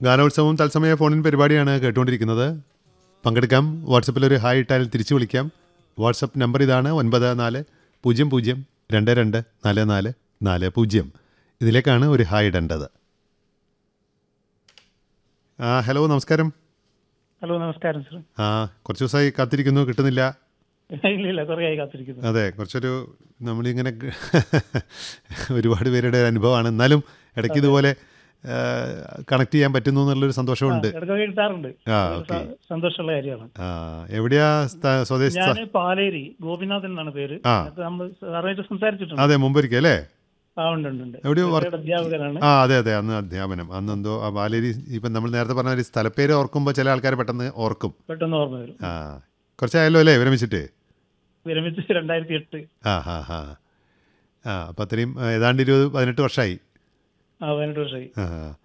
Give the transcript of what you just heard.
ഗാനോത്സവം തത്സമയ ഫോണിൻ പരിപാടിയാണ് കേട്ടുകൊണ്ടിരിക്കുന്നത് പങ്കെടുക്കാം വാട്സപ്പിൽ ഒരു ഹായ് ഇട്ടാൽ തിരിച്ചു വിളിക്കാം വാട്സപ്പ് നമ്പർ ഇതാണ് ഒൻപത് നാല് പൂജ്യം പൂജ്യം രണ്ട് രണ്ട് നാല് നാല് നാല് പൂജ്യം ഇതിലേക്കാണ് ഒരു ഹായ് ഇടേണ്ടത് ആ ഹലോ നമസ്കാരം ഹലോ നമസ്കാരം സർ ആ കുറച്ച് ദിവസമായി കാത്തിരിക്കുന്നു കിട്ടുന്നില്ല ഇല്ല ഇല്ല കുറേ ആയി കാത്തിരിക്കുന്നു അതെ കുറച്ചൊരു നമ്മളിങ്ങനെ ഒരുപാട് പേരുടെ അനുഭവമാണ് എന്നാലും ഇടയ്ക്ക് ഇതുപോലെ കണക്ട് ചെയ്യാൻ പറ്റുന്നു എന്നുള്ളൊരു സന്തോഷമുണ്ട് ഇടയ്ക്കൊക്കെ കിട്ടാറുണ്ട് ആ, ഒരു ഓക്കേ. സ- സന്തോഷമുള്ള കാര്യമാണ് ആ എവിടെയാ സ്ഥ- സ്വദേശി ഞാൻ സ്ഥ- പാലേരി ഗോപിനാഥൻ എന്നാണ് പേര് ആ. നേരത്തെ നമ്മൾ സാറായിട്ട് സംസാരിച്ചിട്ടുണ്ട് അതെ മുമ്പൊരിക്കൽ അല്ലേ ആ ഉണ്ട് ഉണ്ട് ഉണ്ട് എവിടെയോ വർക്ക് ഇവരുടെ അധ്യാപകനാണ് ആ അതെ അതെ അന്ന് അധ്യാപനം അന്ന് എന്തോ ആ ബാലേരി ഇപ്പം നമ്മൾ നേരത്തെ പറഞ്ഞ ഒരു സ്ഥലപ്പേര് ഓർക്കുമ്പോൾ ചില ആൾക്കാർ പെട്ടെന്ന് ഓർക്കും പെട്ടെന്ന് ഓർമ്മ വരും ആ കുറച്ചായല്ലോ അല്ലേ വിരമിച്ചിട്ട് വിരമിച്ച് രണ്ടായിരത്തി എട്ട് ആ ഹാ ഹാ ആ അപ്പം അത്രയും ആ, ഏതാണ്ട് ഇരുപത് പതിനെട്ട് വർഷമായി ആ പതിനെട്ട് വർഷമായി ആ